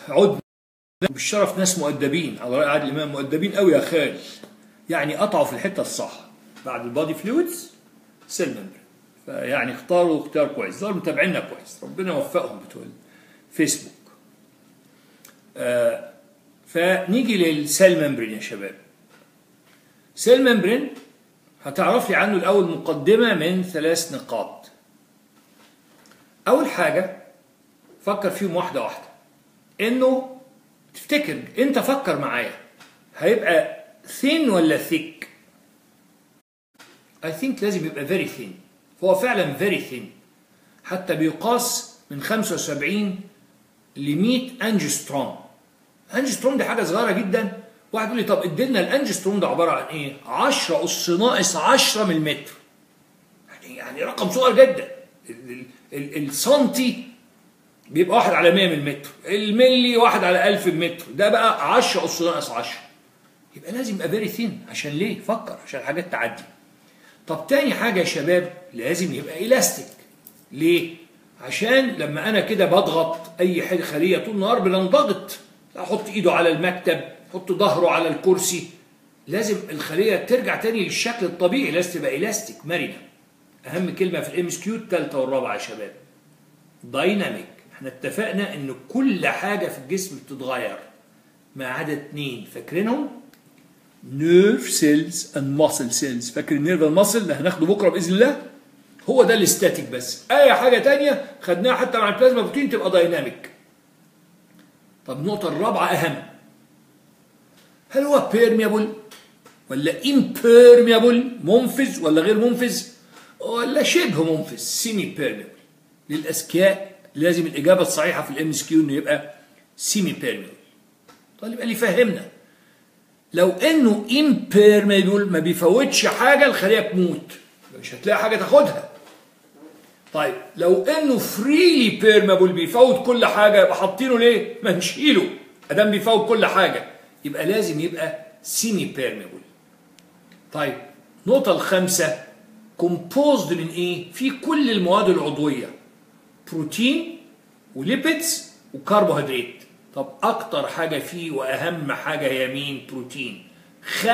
عدنا بالشرف ناس مؤدبين على رأي عادل الإمام مؤدبين قوي يا خال يعني قطعوا في الحتة الصح بعد البادي فلويدز سيل ممبرين فيعني اختاروا اختيار كويس ظهروا متابعيننا كويس ربنا يوفقهم بتوع الفيسبوك آه فنيجي للسيل ممبرين يا شباب سيل ممبرين هتعرف لي عنه الأول مقدمة من ثلاث نقاط أول حاجة فكر فيهم واحدة واحدة إنه تفتكر أنت فكر معايا هيبقى ثين ولا ثيك I think لازم يبقى very thin هو فعلا very thin حتى بيقاس من 75 ل 100 انجستروم انجستروم دي حاجه صغيره جدا واحد يقول لي طب ادينا الانجستروم ده عباره عن ايه 10 اس ناقص 10 من المتر يعني يعني رقم صغير جدا ال- ال- ال- السنتي بيبقى واحد على 100 من المتر الملي واحد على 1000 من المتر ده بقى 10 اس ناقص 10 يبقى لازم يبقى فيري ثين عشان ليه فكر عشان الحاجات تعدي طب تاني حاجة يا شباب لازم يبقى إلاستيك ليه؟ عشان لما أنا كده بضغط أي حاجة خلية طول النهار بنضغط أحط إيده على المكتب أحط ظهره على الكرسي لازم الخلية ترجع تاني للشكل الطبيعي لازم تبقى إلاستيك مرنة أهم كلمة في الام اس كيو الثالثة والرابعة يا شباب دايناميك احنا اتفقنا ان كل حاجة في الجسم بتتغير ما عدا اتنين فاكرينهم؟ نيرف سيلز اند ماسل سيلز فاكر النيرف الماسل اللي هناخده بكره باذن الله هو ده الاستاتيك بس اي حاجه تانية خدناها حتى مع البلازما بروتين تبقى دايناميك طب النقطه الرابعه اهم هل هو بيرميبل ولا امبيرميبل منفذ ولا غير منفذ ولا شبه منفذ سيمي بيرميبل للاذكياء لازم الاجابه الصحيحه في الام اس كيو انه يبقى سيمي بيرميبل طيب يبقى اللي فهمنا لو انه امبيرميبل ما بيفوتش حاجه الخليه تموت مش هتلاقي حاجه تاخدها طيب لو انه فريلي بيرميبل بيفوت كل حاجه يبقى حاطينه ليه ما نشيله ادام بيفوت كل حاجه يبقى لازم يبقى سيمي بيرميبل طيب النقطه الخامسه كومبوزد من ايه في كل المواد العضويه بروتين وليبيدز وكربوهيدرات طب اكتر حاجه فيه واهم حاجه هي مين بروتين 55%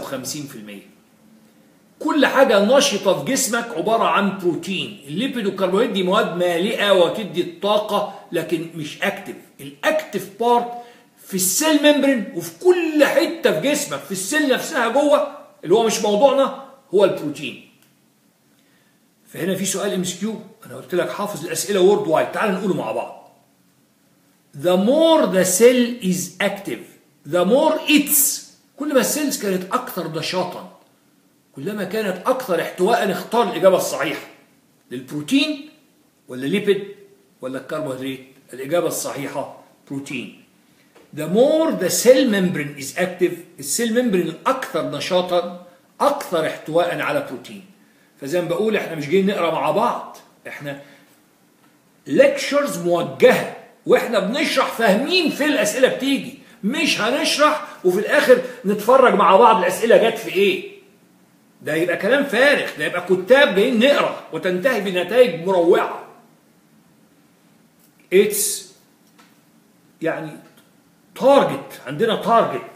كل حاجه نشطه في جسمك عباره عن بروتين الليبيد والكربوهيدرات دي مواد مالئه وتدي الطاقه لكن مش اكتف الاكتف بارت في السيل ممبرين وفي كل حته في جسمك في السيل نفسها جوه اللي هو مش موضوعنا هو البروتين فهنا في سؤال ام اس كيو انا قلت لك حافظ الاسئله وورد وايد تعال نقوله مع بعض the more the cell is active the more it's كل ما السيلز كانت اكثر نشاطا كلما كانت اكثر احتواء اختار الاجابه الصحيحه للبروتين ولا ليبيد ولا الكربوهيدرات الاجابه الصحيحه بروتين the more the cell membrane is active السيل ممبرين الاكثر نشاطا اكثر احتواء على بروتين فزي ما بقول احنا مش جايين نقرا مع بعض احنا ليكتشرز موجهه واحنا بنشرح فاهمين في الاسئله بتيجي مش هنشرح وفي الاخر نتفرج مع بعض الاسئله جت في ايه ده يبقى كلام فارغ ده يبقى كتاب جايين نقرا وتنتهي بنتائج مروعه اتس يعني تارجت عندنا تارجت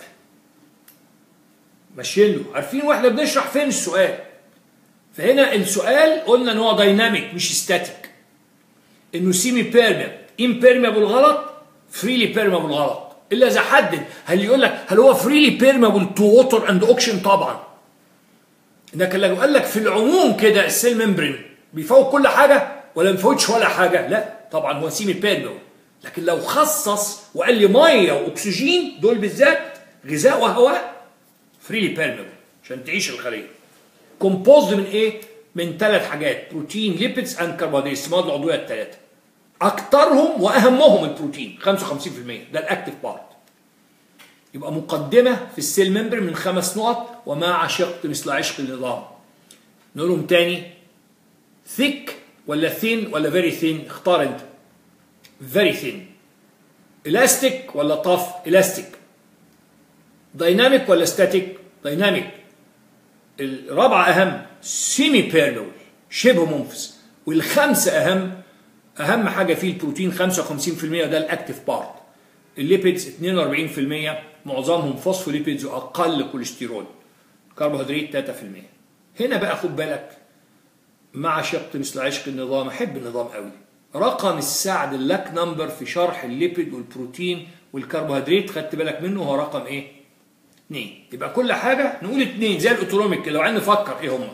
ماشيين له عارفين واحنا بنشرح فين السؤال فهنا السؤال قلنا ان هو دايناميك مش ستاتيك انه سيمي بيرميبل امبيرميبل غلط فريلي بيرميبل غلط الا اذا حدد هل يقول لك هل هو فريلي بيرميبل تو ووتر اند اوكشن طبعا لكن لو قال لك في العموم كده السيل ممبرين بيفوت كل حاجه ولا ما بيفوتش ولا حاجه لا طبعا هو سيمي بيرميبل لكن لو خصص وقال لي ميه واكسجين دول بالذات غذاء وهواء فريلي بيرميبل عشان تعيش الخليه كومبوزد من ايه؟ من ثلاث حاجات بروتين ليبيدز اند كربوهيدرات المواد العضويه الثلاثه اكثرهم واهمهم البروتين 55% ده الاكتف بارت يبقى مقدمه في السيل ممبر من خمس نقط وما عشقت مثل عشق النظام نقولهم تاني ثيك ولا ثين ولا فيري ثين اختار انت فيري ثين الاستيك ولا طف الاستيك دايناميك ولا ستاتيك دايناميك الرابعه اهم سيمي بيرلول شبه منفذ والخمسه اهم اهم حاجه فيه البروتين 55% ده الاكتف بارت الليبيدز 42% معظمهم فوسفوليبيدز واقل كوليسترول كربوهيدرات 3% هنا بقى خد بالك مع شق مثل عشق النظام احب النظام قوي رقم السعد اللاك نمبر في شرح الليبيد والبروتين والكربوهيدرات خدت بالك منه هو رقم ايه 2 يبقى كل حاجه نقول 2 زي الاوتونوميك لو عايزين نفكر ايه هم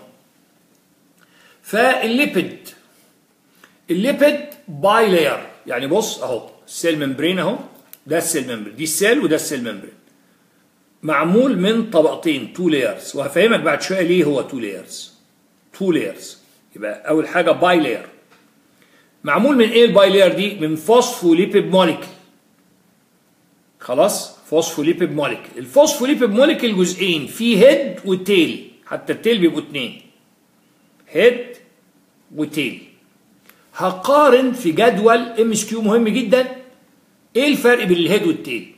فالليبيد الليبيد باي لاير يعني بص اهو السيل ممبرين اهو ده السيل ممبرين دي السيل وده السيل ممبرين معمول من طبقتين تو لايرز وهفهمك بعد شويه ليه هو تو لايرز تو لايرز يبقى اول حاجه باي لاير معمول من ايه الباي لاير دي من فوسفوليبيد موليكيول خلاص فوسفوليبيد موليكيول الفوسفوليبيد موليكيول جزئين في هيد وتيل حتى التيل بيبقوا اتنين هيد وتيل هقارن في جدول ام اس كيو مهم جدا ايه الفرق بين الهيد والتيل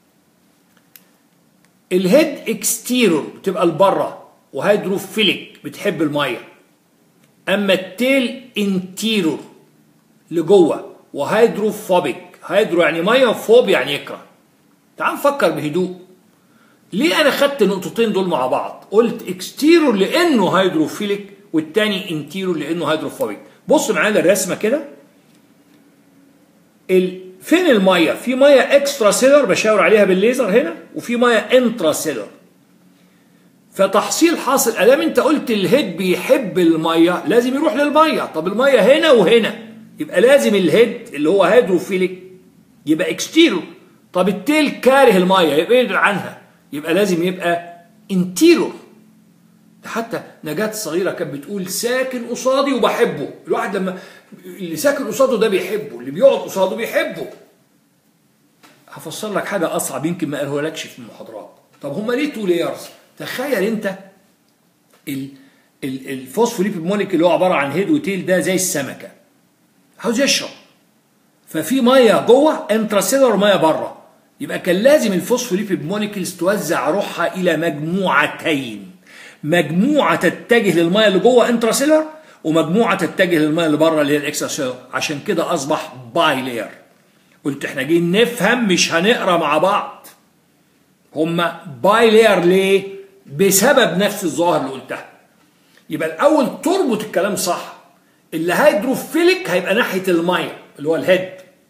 الهيد اكستيرور بتبقى لبره وهيدروفيليك بتحب الميه اما التيل انتيرور لجوه وهيدروفوبيك هيدرو يعني ميه وفوب يعني يكره تعال نفكر بهدوء ليه انا خدت النقطتين دول مع بعض قلت اكستيرور لانه هيدروفيليك والتاني انتيرور لانه هيدروفوبيك بص معانا الرسمه كده ال... فين الميه في ميه اكسترا سيلر بشاور عليها بالليزر هنا وفي ميه انترا سيلر فتحصيل حاصل ادام انت قلت الهيد بيحب الميه لازم يروح للميه طب الميه هنا وهنا يبقى لازم الهيد اللي هو هيدروفيليك يبقى اكستيرور طب التيل كاره الميه يبقى يبعد عنها يبقى لازم يبقى انتيرور ده حتى نجاة الصغيرة كانت بتقول ساكن قصادي وبحبه الواحد لما اللي ساكن قصاده ده بيحبه اللي بيقعد قصاده بيحبه هفسر لك حاجة أصعب يمكن ما قالهولكش في المحاضرات طب هما ليه تو لايرز تخيل أنت ال ال الفوسفوليبيد موليكيول اللي هو عبارة عن هيد وتيل ده زي السمكة عاوز يشرب ففي ميه جوه انتراسيلر ميه بره يبقى كان لازم الفوسفوليبيد موليكيولز توزع روحها الى مجموعتين مجموعه تتجه للميه اللي جوه انتراسيلر ومجموعه تتجه للميه اللي بره اللي هي الاكستراسيلر عشان كده اصبح باي لاير قلت احنا جايين نفهم مش هنقرا مع بعض هما باي لاير ليه بسبب نفس الظاهر اللي قلتها يبقى الاول تربط الكلام صح اللي هيدروفيليك هيبقى ناحيه الميه اللي هو الهيد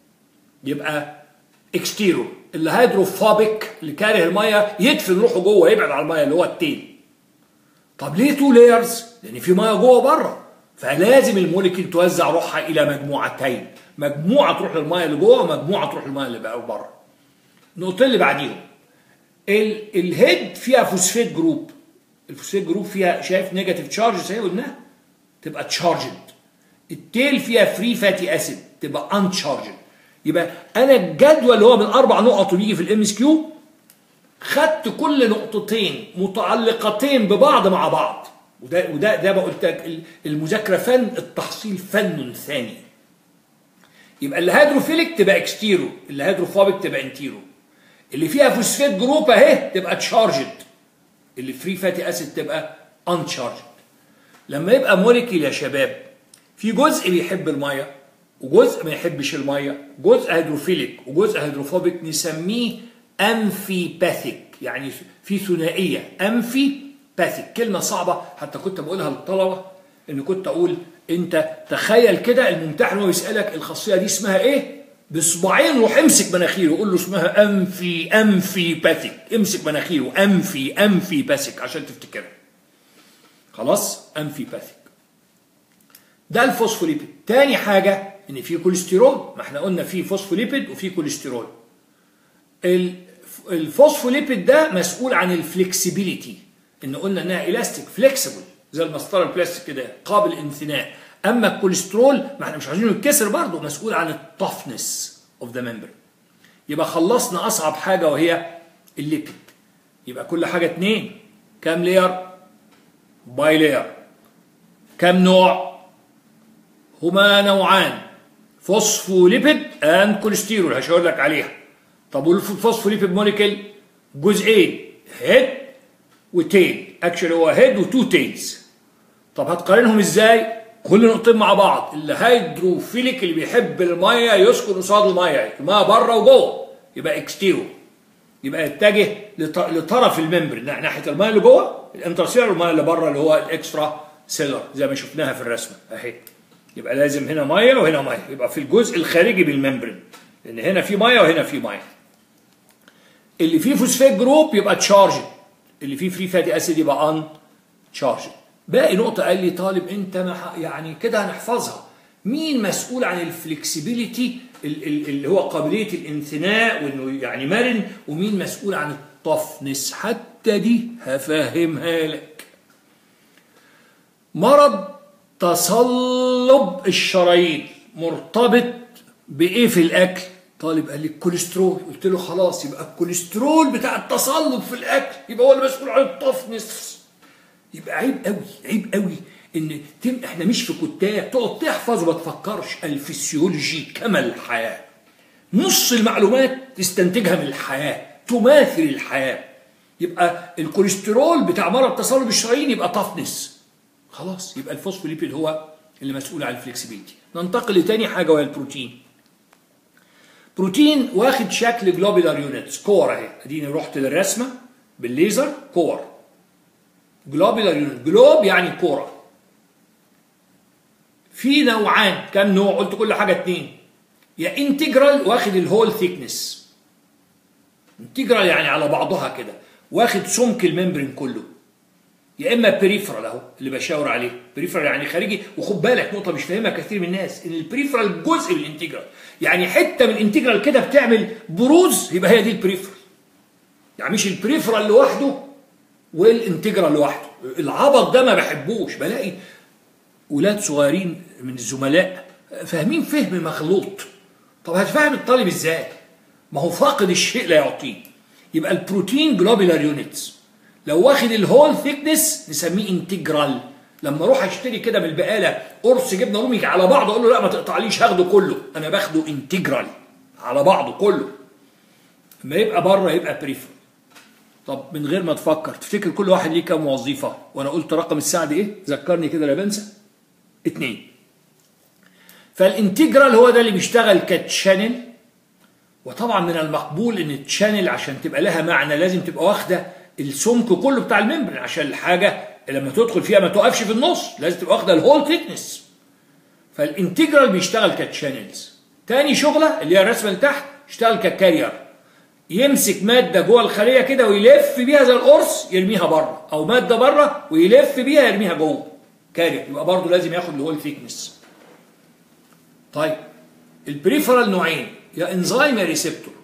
يبقى اكستيرو اللي هيدروفوبيك اللي كاره الميه يدفن روحه جوه يبعد عن الميه اللي هو التيل طب ليه تو لايرز لان في ميه جوه بره فلازم الموليكيول توزع روحها الى مجموعتين مجموعه تروح للميه اللي جوه ومجموعه تروح للميه اللي بقى بره النقطتين اللي بعديهم ال الهيد فيها فوسفيت جروب الفوسفيت جروب فيها شايف نيجاتيف تشارج زي قلنا تبقى تشارجد التيل فيها فري فاتي اسيد تبقى انشارجد يبقى انا الجدول اللي هو من اربع نقط وبيجي في الام اس كيو خدت كل نقطتين متعلقتين ببعض مع بعض وده وده ده بقول لك المذاكره فن التحصيل فن ثاني يبقى اللي هيدروفيليك تبقى اكستيرو اللي هيدروفوبيك تبقى انتيرو اللي فيها فوسفات جروب اهي تبقى تشارجد اللي فري فاتي اسيد تبقى انشارجد لما يبقى موليكيول يا شباب في جزء بيحب الميه وجزء ما يحبش الميه جزء هيدروفيليك وجزء هيدروفوبيك نسميه امفيباثيك يعني في ثنائيه امفيباثيك كلمه صعبه حتى كنت بقولها للطلبه ان كنت اقول انت تخيل كده الممتحن هو يسالك الخاصيه دي اسمها ايه بصباعين روح امسك مناخيره وقول له اسمها امفي امفي باثيك امسك مناخيره امفي امفي باثيك عشان تفتكرها خلاص امفي باثيك ده الفوسفوليبيد تاني حاجه ان في كوليسترول ما احنا قلنا في فوسفوليبيد وفي كوليسترول الفوسفوليبيد ده مسؤول عن الفلكسبيليتي ان قلنا انها الاستيك فليكسبل زي المسطره البلاستيك كده قابل للانثناء اما الكوليسترول ما احنا مش عايزينه يتكسر برضه مسؤول عن التفنس اوف ذا ممبر يبقى خلصنا اصعب حاجه وهي الليبيد يبقى كل حاجه اتنين كام لير باي لير كام نوع هما نوعان فوسفوليبيد اند كوليسترول هشاور لك عليها طب والفوسفوليبيد موليكيول جزئين هيد وتيل اكشلي هو هيد وتو تيلز طب هتقارنهم ازاي كل نقطتين مع بعض اللي هيدروفيليك اللي بيحب الميه يسكن قصاد الميه الميه بره وجوه يبقى اكستيرو يبقى يتجه لط- لطرف الممبرين ناحيه الميه اللي جوه الانترسيلر والميه اللي بره اللي هو الاكسترا سيلر زي ما شفناها في الرسمه اهي يبقى لازم هنا ميه وهنا ميه يبقى في الجزء الخارجي بالممبرين لان هنا في ميه وهنا في ميه اللي فيه فوسفات جروب يبقى تشارج اللي فيه فري فاتي اسيد يبقى ان تشارج باقي نقطه قال لي طالب انت ما ح- يعني كده هنحفظها مين مسؤول عن الفلكسبيليتي ال- ال- اللي هو قابليه الانثناء وانه يعني مرن ومين مسؤول عن الطفنس حتى دي هفهمها لك مرض تصلب الشرايين مرتبط بايه في الاكل طالب قال لي الكوليسترول قلت له خلاص يبقى الكوليسترول بتاع التصلب في الاكل يبقى هو اللي مسؤول عن الطفنس يبقى عيب قوي عيب قوي ان تم احنا مش في كتاب تقعد تحفظ وما تفكرش الفسيولوجي كما الحياه نص المعلومات تستنتجها من الحياه تماثل الحياه يبقى الكوليسترول بتاع مرض تصلب الشرايين يبقى طفنس خلاص يبقى الفوسفوليبيد هو اللي مسؤول عن الفلكسبيليتي ننتقل لتاني حاجه وهي البروتين بروتين واخد شكل جلوبيلار يونتس كور اهي اديني رحت للرسمه بالليزر كور جلوبيلار يونت جلوب يعني كوره في نوعان كم نوع قلت كل حاجه اتنين يا انتجرال واخد الهول ثيكنس انتجرال يعني على بعضها كده واخد سمك الممبرين كله يا اما بريفرال اهو اللي بشاور عليه بريفرال يعني خارجي وخد بالك نقطه مش فاهمها كثير من الناس ان البريفرال جزء من الانتجرال يعني حته من الانتجرال كده بتعمل بروز يبقى هي دي البريفرال يعني مش البريفرال لوحده والانتجرال لوحده العبط ده ما بحبوش بلاقي ولاد صغيرين من الزملاء فاهمين فهم مخلوط طب هتفهم الطالب ازاي ما هو فاقد الشيء لا يعطيه يبقى البروتين جلوبيلار يونتس لو واخد الهول ثيكنس نسميه انتجرال لما اروح اشتري كده من البقاله قرص جبنه رومي على بعضه اقول له لا ما تقطعليش هاخده كله انا باخده انتجرال على بعضه كله لما يبقى بره يبقى بريفر طب من غير ما تفكر تفتكر كل واحد ليه كام وظيفه وانا قلت رقم الساعه دي ايه ذكرني كده لا بنسى اتنين فالانتجرال هو ده اللي بيشتغل كتشانل وطبعا من المقبول ان التشانل عشان تبقى لها معنى لازم تبقى واخده السمك كله بتاع الممبرين عشان الحاجه لما تدخل فيها ما توقفش في النص لازم تبقى واخده الهول ثيكنس فالانتجرال بيشتغل كتشانلز تاني شغله اللي هي الرسمه اللي تحت يشتغل ككارير يمسك ماده جوه الخليه كده ويلف بيها زي القرص يرميها بره او ماده بره ويلف بيها يرميها جوه كارير يبقى برضه لازم ياخد الهول ثيكنس طيب البريفرال نوعين يا انزيم يا ريسبتور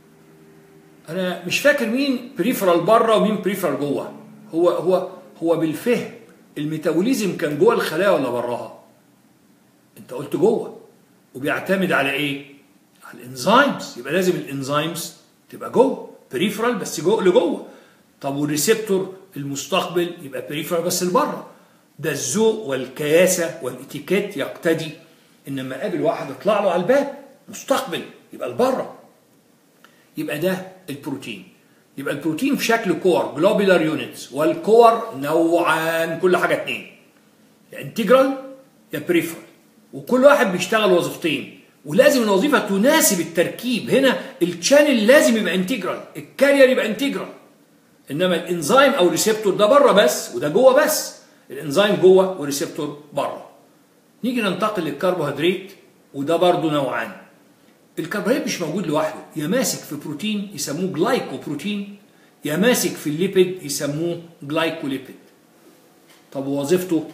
انا مش فاكر مين بريفرال بره ومين بريفرال جوه هو هو هو بالفهم الميتابوليزم كان جوه الخلايا ولا براها انت قلت جوه وبيعتمد على ايه على الانزيمز يبقى لازم الانزيمز تبقى جوه بريفرال بس جوه لجوه طب والريسبتور المستقبل يبقى بريفرال بس لبره ده الذوق والكياسه والاتيكيت يقتدي ان لما اقابل واحد اطلع له على الباب مستقبل يبقى لبره يبقى ده البروتين يبقى البروتين في شكل كور جلوبيلار يونتس والكور نوعان كل حاجه اتنين يا انتجرال يا بريفرال وكل واحد بيشتغل وظيفتين ولازم الوظيفه تناسب التركيب هنا الشانل لازم يبقى انتجرال الكارير يبقى انتجرال انما الانزيم او الريسبتور ده بره بس وده جوه بس الانزيم جوه والريسبتور بره نيجي ننتقل للكربوهيدرات وده برضه نوعان الكربوهيدرات مش موجود لوحده يا ماسك في بروتين يسموه جلايكوبروتين يا ماسك في الليبيد يسموه جلايكوليبيد طب وظيفته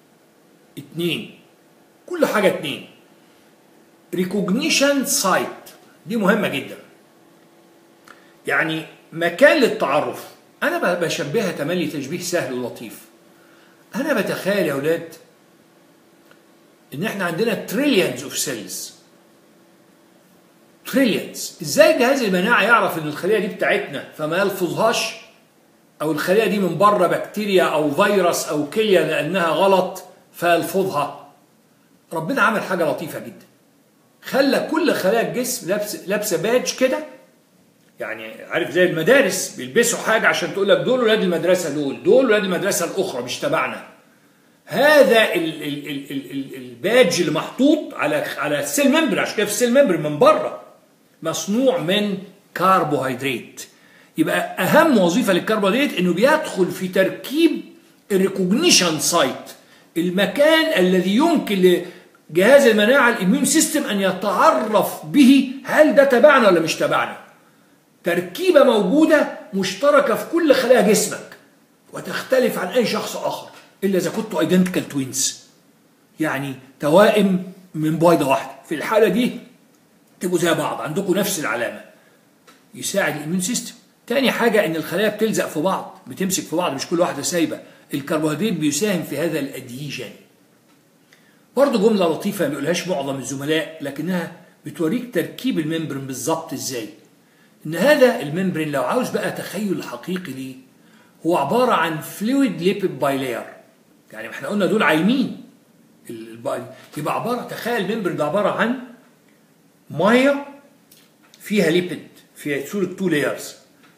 اتنين كل حاجة اتنين ريكوجنيشن سايت دي مهمة جدا يعني مكان للتعرف أنا بشبهها تملي تشبيه سهل ولطيف أنا بتخيل يا أولاد إن إحنا عندنا تريليونز أوف سيلز تريليونز ازاي جهاز المناعه يعرف ان الخليه دي بتاعتنا فما يلفظهاش او الخليه دي من بره بكتيريا او فيروس او كليه لانها غلط فيلفظها ربنا عمل حاجه لطيفه جدا خلى كل خلايا الجسم لابسه لابسه بادج كده يعني عارف زي المدارس بيلبسوا حاجه عشان تقول لك دول ولاد المدرسه دول دول ولاد المدرسه الاخرى مش تبعنا هذا ال ال ال ال ال البادج اللي محطوط على على السيل ممبر عشان كده في السيل ممبر من بره مصنوع من كربوهيدرات يبقى اهم وظيفه للكربوهيدرات انه بيدخل في تركيب الريكوجنيشن سايت المكان الذي يمكن لجهاز المناعه الاميون سيستم ان يتعرف به هل ده تبعنا ولا مش تبعنا تركيبه موجوده مشتركه في كل خلايا جسمك وتختلف عن اي شخص اخر الا اذا كنتوا ايدنتيكال توينز يعني توائم من بويضه واحده في الحاله دي تبقوا زي بعض عندكم نفس العلامه يساعد الاميون سيستم تاني حاجه ان الخلايا بتلزق في بعض بتمسك في بعض مش كل واحده سايبه الكربوهيدرات بيساهم في هذا الاديجن برضه جمله لطيفه ما بيقولهاش معظم الزملاء لكنها بتوريك تركيب الممبرين بالظبط ازاي ان هذا الممبرين لو عاوز بقى تخيل حقيقي ليه هو عباره عن فلويد ليبيد بايلير يعني احنا قلنا دول عايمين يبقى عباره تخيل الممبرين ده عباره عن ميه فيها ليبيد في صوره تو لايرز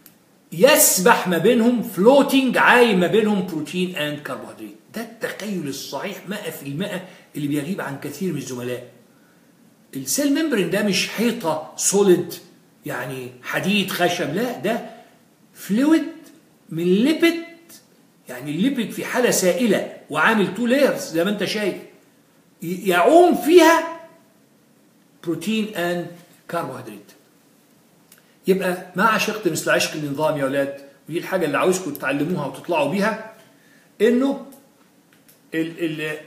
يسبح ما بينهم فلوتنج عايم ما بينهم بروتين اند كربوهيدرات ده التخيل الصحيح 100% اللي بيغيب عن كثير من الزملاء السيل ممبرين ده مش حيطه سوليد يعني حديد خشب لا ده فلويد من ليبيد يعني الليبيد في حاله سائله وعامل تو لايرز زي ما انت شايف يعوم فيها بروتين اند كربوهيدرات يبقى ما عشقت مثل عشق النظام يا اولاد ودي الحاجه اللي عاوزكم تتعلموها وتطلعوا بيها انه ال ال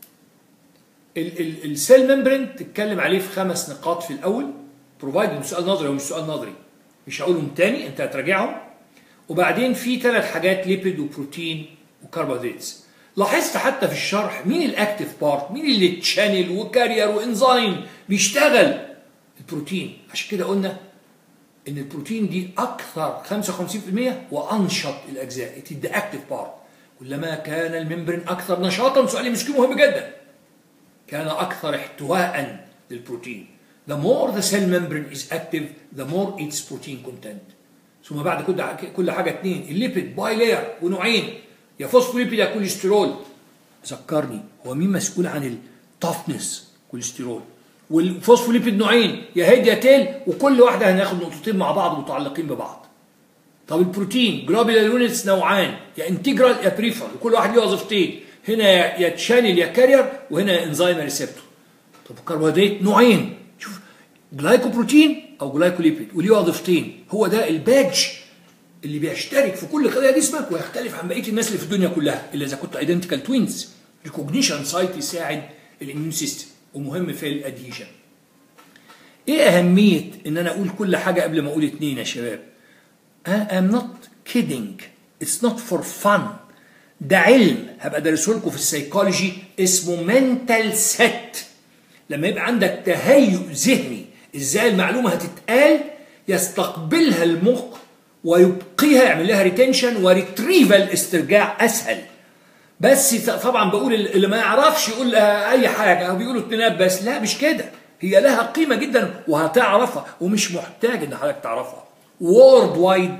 ال ال السيل ممبرين تتكلم عليه في خمس نقاط في الاول بروفايد سؤال نظري ومش سؤال نظري مش هقولهم تاني انت هتراجعهم وبعدين في ثلاث حاجات ليبيد وبروتين وكربوهيدرات لاحظت حتى في الشرح مين الاكتف بارت مين اللي تشانل وكارير وانزيم بيشتغل البروتين عشان كده قلنا ان البروتين دي اكثر 55% وانشط الاجزاء ذا اكتف بارت كلما كان الممبرين اكثر نشاطا سؤال مسكين مهم جدا كان اكثر احتواء للبروتين the more the cell membrane is active the more its protein content ثم بعد كل كل حاجه اثنين الليبيد باي لاير ونوعين يا فوسفوليبيد يا كوليسترول ذكرني هو مين مسؤول عن التفنس كوليسترول والفوسفوليبيد نوعين يا هيد يا تيل وكل واحده هناخد نقطتين مع بعض متعلقين ببعض طب البروتين جلوبيلار يونتس نوعان يا انتجرال يا بريفر وكل واحد له وظيفتين هنا يا تشانل يا كارير وهنا انزيم ريسبتور طب الكربوهيدرات نوعين شوف جلايكوبروتين او جلايكوليبيد وليه وظيفتين هو ده الباج اللي بيشترك في كل خلايا جسمك ويختلف عن بقيه الناس اللي في الدنيا كلها الا اذا كنت ايدنتيكال توينز ريكوجنيشن سايت يساعد الاميون سيستم ومهم في الاديشن ايه اهميه ان انا اقول كل حاجه قبل ما اقول اتنين يا شباب I'm not kidding it's not for fun ده علم هبقى ادرسه لكم في السيكولوجي اسمه منتال سيت لما يبقى عندك تهيؤ ذهني ازاي المعلومه هتتقال يستقبلها المخ ويبقيها يعمل لها ريتنشن وريتريفال استرجاع اسهل بس طبعا بقول اللي ما يعرفش يقول اي حاجه او بيقولوا اتناب بس لا مش كده هي لها قيمه جدا وهتعرفها ومش محتاج ان حضرتك تعرفها وورد وايد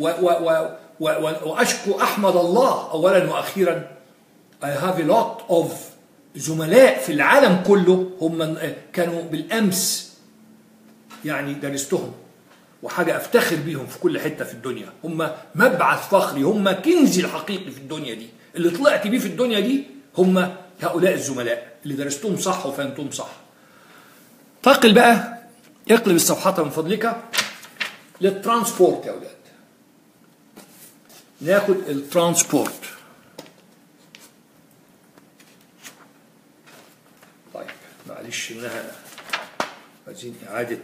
واشكو احمد الله اولا واخيرا I have a lot of زملاء في العالم كله هم كانوا بالامس يعني درستهم وحاجه افتخر بيهم في كل حته في الدنيا هم مبعث فخري هم كنزي الحقيقي في الدنيا دي اللي طلعت بيه في الدنيا دي هم هؤلاء الزملاء اللي درستهم صح وفهمتهم صح انتقل بقى اقلب الصفحات من فضلك للترانسبورت يا اولاد ناخد الترانسبورت طيب معلش انها عايزين اعاده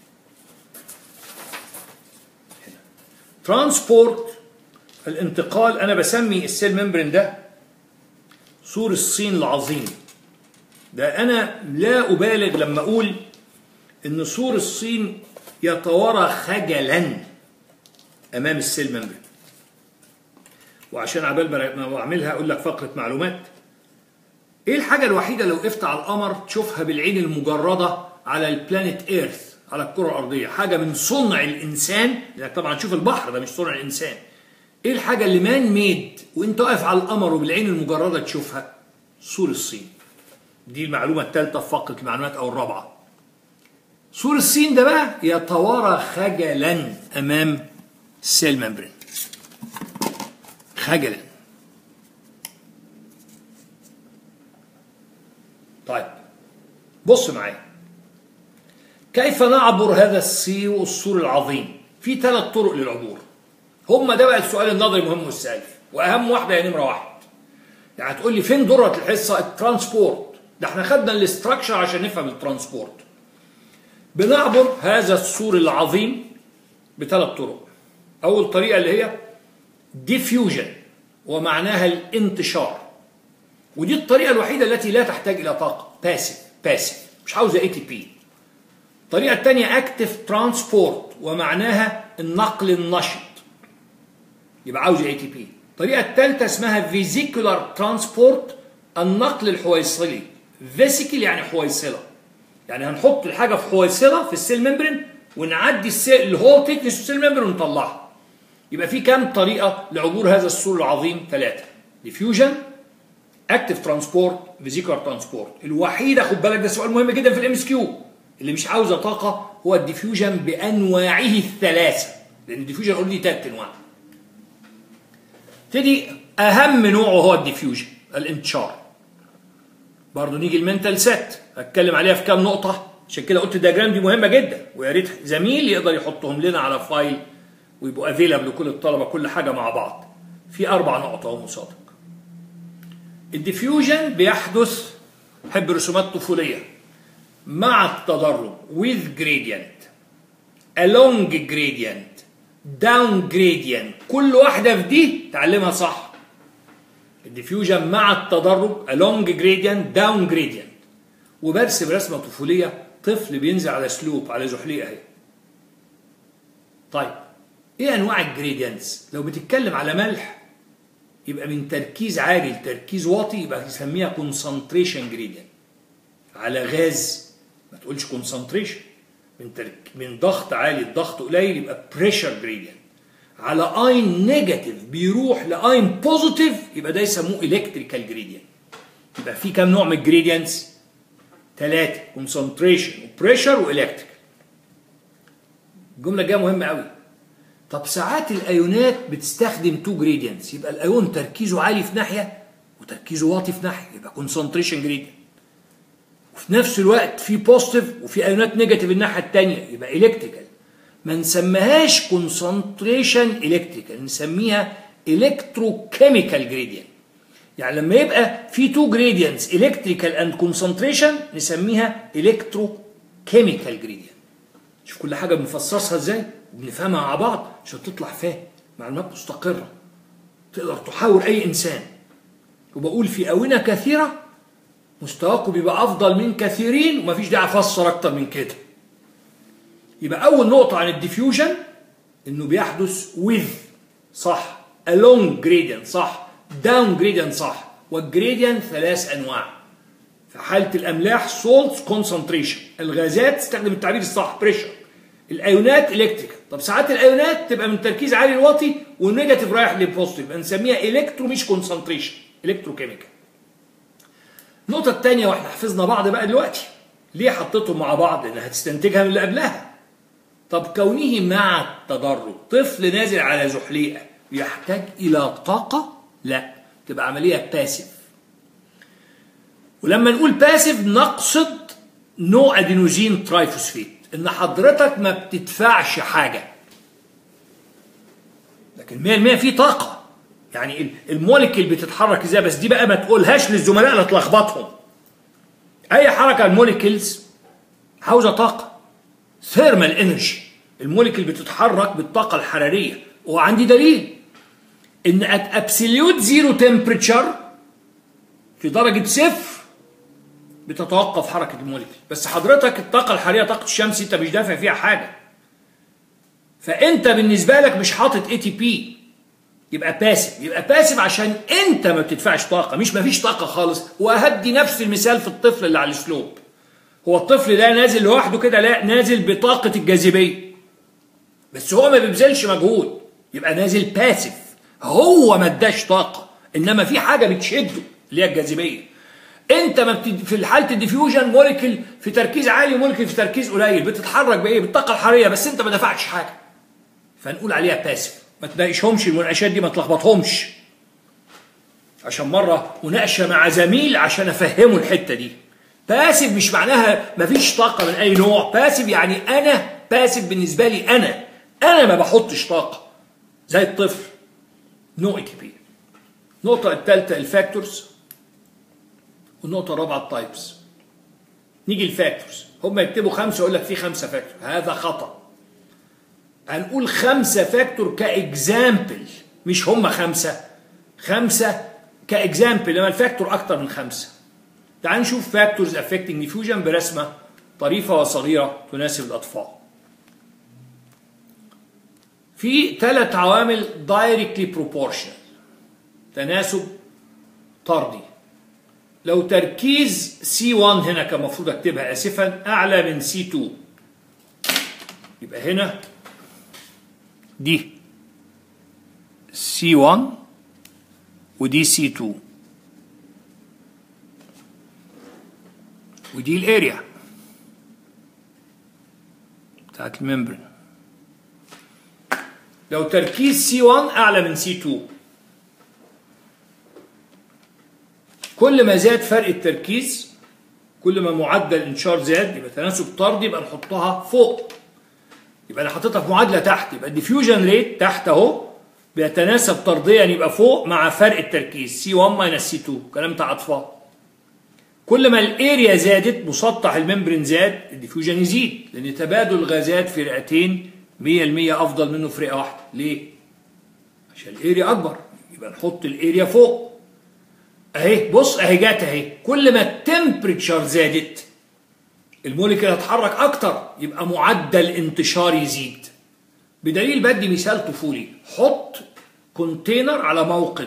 هنا ترانسبورت الانتقال انا بسمي السيل ممبرين ده سور الصين العظيم ده انا لا ابالغ لما اقول ان سور الصين يتوارى خجلا امام السيل ممبرين وعشان عبال ما بعملها اقول لك فقره معلومات ايه الحاجه الوحيده لو وقفت على القمر تشوفها بالعين المجرده على البلانيت ايرث على الكره الارضيه حاجه من صنع الانسان يعني طبعا تشوف البحر ده مش صنع الانسان ايه الحاجه اللي مان ميد وانت واقف على القمر وبالعين المجرده تشوفها سور الصين دي المعلومه الثالثه في فقره المعلومات او الرابعه سور السين ده بقى يتوارى خجلا امام السيل ممبرين خجلا طيب بص معايا كيف نعبر هذا السيو السور العظيم في ثلاث طرق للعبور هم ده بقى السؤال النظري مهم والسالف واهم واحده هي نمره واحد يعني هتقول لي فين ذره الحصه الترانسبورت ده احنا خدنا الاستراكشر عشان نفهم الترانسبورت بنعبر هذا السور العظيم بثلاث طرق اول طريقه اللي هي ديفيوجن ومعناها الانتشار ودي الطريقه الوحيده التي لا تحتاج الى طاقه باسيف باسيف مش عاوزه اي تي بي الطريقه الثانيه اكتف ترانسبورت ومعناها النقل النشط يبقى عاوز اي تي بي الطريقه الثالثه اسمها فيزيكولار ترانسبورت النقل الحويصلي فيسيكل يعني حويصله يعني هنحط الحاجه في حويصله في السيل ممبرين ونعدي السيل الهول تكنس السيل ممبرين ونطلعها يبقى في كام طريقه لعبور هذا السور العظيم ثلاثه ديفيوجن اكتف ترانسبورت فيزيكولار ترانسبورت الوحيده خد بالك ده سؤال مهم جدا في الام اس كيو اللي مش عاوزه طاقه هو الديفيوجن بانواعه الثلاثه لان الديفيوجن اوريدي ثلاث انواع تدي اهم نوع هو الديفيوجن الانتشار برضه نيجي المنتال سيت هتكلم عليها في كام نقطه عشان كده قلت الدياجرام دي مهمه جدا ويا ريت زميل يقدر يحطهم لنا على فايل ويبقوا افيلابل لكل الطلبه كل حاجه مع بعض في اربع نقط اهو مصادق الديفيوجن بيحدث حب رسومات طفوليه مع التدرج with gradient along gradient down gradient كل واحدة في دي تعلمها صح الديفيوجن مع التدرج along gradient down gradient وبرسم رسمة طفولية طفل بينزل على سلوب على زحليقة اهي طيب ايه انواع الجريدينتس لو بتتكلم على ملح يبقى من تركيز عالي لتركيز واطي يبقى يسميها كونسنتريشن جريدينت على غاز ما تقولش كونسنتريشن من ترك من ضغط عالي لضغط قليل يبقى بريشر جريدينت على اين نيجاتيف بيروح لاين بوزيتيف يبقى ده يسموه الكتريكال جريدينت يبقى في كام نوع من الجريدينتس ثلاثه كونسنتريشن وبريشر والكتريكال الجمله الجايه مهمه قوي طب ساعات الايونات بتستخدم تو جريدينتس يبقى الايون تركيزه عالي في ناحيه وتركيزه واطي في ناحيه يبقى كونسنتريشن جريدينت وفي نفس الوقت في بوزيتيف وفي ايونات نيجاتيف الناحيه الثانيه يبقى الكتريكال ما نسميهاش كونسنتريشن الكتريكال نسميها الكتروكيميكال جريدينت يعني لما يبقى في تو جريدينتس الكتريكال اند كونسنتريشن نسميها الكتروكيميكال جريدينت شوف كل حاجه بنفصصها ازاي وبنفهمها مع بعض عشان تطلع فاهم معلومات مستقره تقدر تحاور اي انسان وبقول في اونه كثيره مستواكم بيبقى افضل من كثيرين ومفيش داعي افسر اكتر من كده يبقى اول نقطه عن الديفيوجن انه بيحدث with صح along gradient صح down gradient صح والجريدينت ثلاث انواع في حاله الاملاح سولتس كونسنتريشن الغازات تستخدم التعبير الصح بريشر الايونات الكتريكال طب ساعات الايونات تبقى من تركيز عالي لواطي والنيجاتيف رايح للبوزيتيف يبقى نسميها الكترو مش كونسنتريشن الكتروكيميكال النقطة الثانية واحنا حفظنا بعض بقى دلوقتي ليه حطيتهم مع بعض؟ لأن هتستنتجها من اللي قبلها طب كونه مع التدرج طفل نازل على زحليقة يحتاج إلى طاقة؟ لا تبقى عملية باسيف ولما نقول باسيف نقصد نوع ادينوزين ترايفوسفيت ان حضرتك ما بتدفعش حاجة لكن 100% في طاقة يعني الموليكيول بتتحرك ازاي بس دي بقى ما تقولهاش للزملاء لا تلخبطهم اي حركه الموليكيولز عاوزه طاقه ثيرمال انرجي الموليكيول بتتحرك بالطاقه الحراريه وعندي دليل ان ات ابسوليوت زيرو تمبريتشر في درجه صفر بتتوقف حركه الموليكيول بس حضرتك الطاقه الحراريه طاقه الشمس انت مش دافع فيها حاجه فانت بالنسبه لك مش حاطط اي تي بي يبقى باسف يبقى باسف عشان انت ما بتدفعش طاقه مش ما فيش طاقه خالص وهدي نفس المثال في الطفل اللي على السلوب هو الطفل ده نازل لوحده كده لا نازل بطاقه الجاذبيه بس هو ما بيبذلش مجهود يبقى نازل باسف هو ما اداش طاقه انما في حاجه بتشده اللي هي الجاذبيه انت ما بتد... في حاله الديفيوجن موليكيول في تركيز عالي وموليكيول في تركيز قليل بتتحرك بايه بالطاقه الحراريه بس انت ما دفعتش حاجه فنقول عليها باسف ما تناقشهمش المناقشات دي ما تلخبطهمش عشان مره مناقشه مع زميل عشان افهمه الحته دي باسف مش معناها مفيش طاقه من اي نوع باسف يعني انا باسف بالنسبه لي انا انا ما بحطش طاقه زي الطفل نو كبير النقطه الثالثه الفاكتورز والنقطه الرابعه التايبس نيجي الفاكتورز هم يكتبوا خمسه يقول لك في خمسه فاكتور هذا خطا هنقول خمسه فاكتور كاكزامبل مش هم خمسه خمسه كاكزامبل لما الفاكتور اكتر من خمسه تعال نشوف فاكتورز افكتنج ديفيوجن برسمه طريفه وصغيره تناسب الاطفال في ثلاث عوامل directly proportional تناسب طردي لو تركيز C1 هنا كان المفروض اكتبها اسفا اعلى من C2 يبقى هنا دي C1 ودي C2 ودي الاريا بتاعت الممبرين لو تركيز C1 أعلى من C2 كل ما زاد فرق التركيز كل ما معدل الانشار زاد يبقى تناسب طردي يبقى نحطها فوق يبقى انا حاططها في معادله تحت يبقى الديفيوجن ريت تحت اهو بيتناسب طرديا يبقى فوق مع فرق التركيز C1 ماينس C2 كلام بتاع اطفال كل ما الاريا زادت مسطح الممبرين زاد الديفيوجن يزيد لان تبادل الغازات في رئتين 100% افضل منه في رئه واحده ليه عشان الاريا اكبر يبقى نحط الاريا فوق اهي بص اهي جت اهي كل ما التمبريتشر زادت الموليكيول هتحرك اكتر يبقى معدل انتشار يزيد بدليل بدي مثال طفولي حط كونتينر على موقد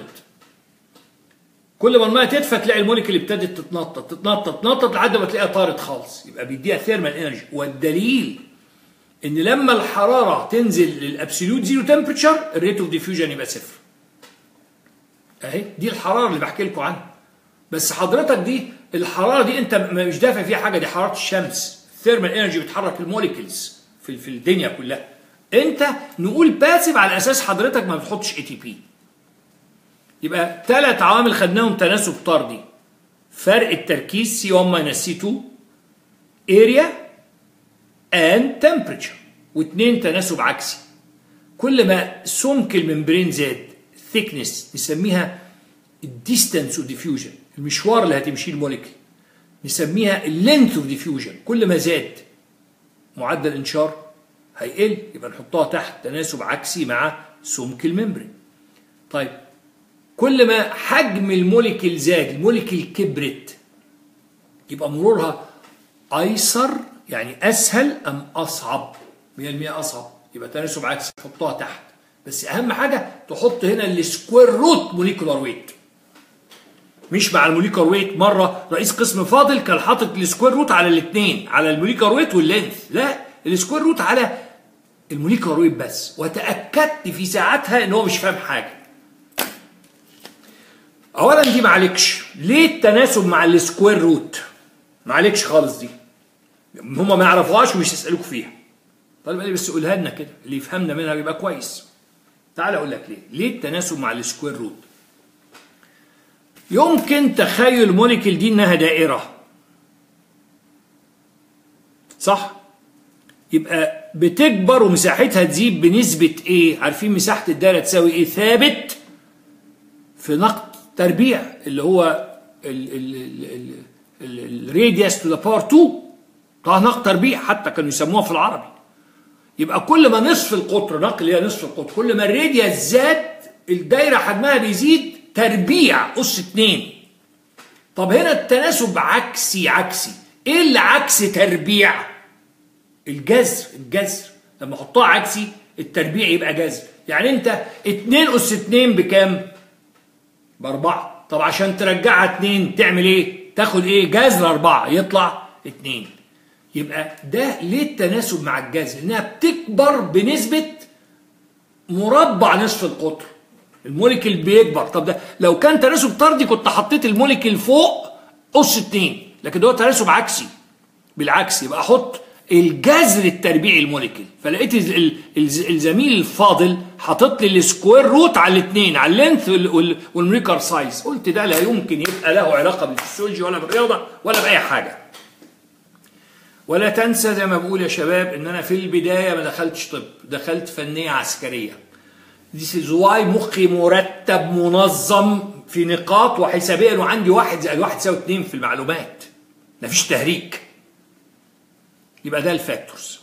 كل ما الميه تدفى تلاقي الموليكيول ابتدت تتنطط تتنطط تتنطط لحد ما تلاقيها طارت خالص يبقى بيديها ثيرمال انرجي والدليل ان لما الحراره تنزل للابسوليوت زيرو تمبريتشر الريت اوف ديفيوجن يبقى صفر اهي دي الحراره اللي بحكي لكم عنها بس حضرتك دي الحراره دي انت مش دافع فيها حاجه دي حراره الشمس الثيرمال انرجي بتحرك الموليكيولز في في الدنيا كلها انت نقول باسف على اساس حضرتك ما بتحطش اي تي بي يبقى ثلاث عوامل خدناهم تناسب طردي فرق التركيز سي 1 ماينس سي 2 اريا and temperature واثنين تناسب عكسي كل ما سمك الممبرين زاد thickness نسميها الديستانس اوف ديفيوجن المشوار اللي هتمشيه الموليكيول نسميها اللينث اوف ديفيوجن كل ما زاد معدل انشار هيقل يبقى نحطها تحت تناسب عكسي مع سمك الممبرين طيب كل ما حجم الموليكيول زاد الموليكيول كبرت يبقى مرورها ايسر يعني اسهل ام اصعب 100% اصعب يبقى تناسب عكسي تحطها تحت بس اهم حاجه تحط هنا السكوير روت موليكولار ويت مش مع الموليكولار ويت مره رئيس قسم فاضل كان حاطط السكوير روت على الاثنين على الموليكولار ويت واللينث لا السكوير روت على الموليكولار ويت بس وتاكدت في ساعتها ان هو مش فاهم حاجه اولا دي معلكش ليه التناسب مع السكوير روت معلكش خالص دي هم ما يعرفوهاش ومش يسالوك فيها طيب قال لي بس قولها لنا كده اللي يفهمنا منها يبقى كويس تعال اقول لك ليه ليه التناسب مع السكوير روت يمكن تخيل موليكيول دي انها دائره صح يبقى بتكبر ومساحتها تزيد بنسبة ايه عارفين مساحة الدائرة تساوي ايه ثابت في نقط تربيع اللي هو الراديوس تو ذا باور 2 طه نقط تربيع حتى كانوا يسموها في العربي يبقى كل ما نصف القطر نقل اللي هي نصف القطر كل ما الراديوس زاد الدايره حجمها بيزيد تربيع اس 2 طب هنا التناسب عكسي عكسي ايه اللي عكس تربيع الجذر الجذر لما احطها عكسي التربيع يبقى جذر يعني انت 2 اس 2 بكام باربعة طب عشان ترجعها 2 تعمل ايه تاخد ايه جذر 4 يطلع 2 يبقى ده ليه التناسب مع الجذر انها بتكبر بنسبة مربع نصف القطر الموليكيول بيكبر طب ده لو كان تناسب طردي كنت حطيت الموليكيول فوق قص 2 لكن ده تناسب عكسي بالعكس يبقى احط الجذر التربيعي الموليكيول فلقيت ال- ال- الز- الزميل الفاضل حاطط لي السكوير روت على الاثنين على اللينث وال- وال- والموليكر سايز قلت ده لا يمكن يبقى له علاقه بالفسيولوجي ولا بالرياضه ولا باي حاجه ولا تنسى زي ما بقول يا شباب ان انا في البدايه ما دخلتش طب دخلت فنيه عسكريه This is why مخي مرتب منظم في نقاط وحسابيا وعندي واحد زائد واحد يساوي اتنين في المعلومات مفيش تهريج يبقى ده الفاكتورز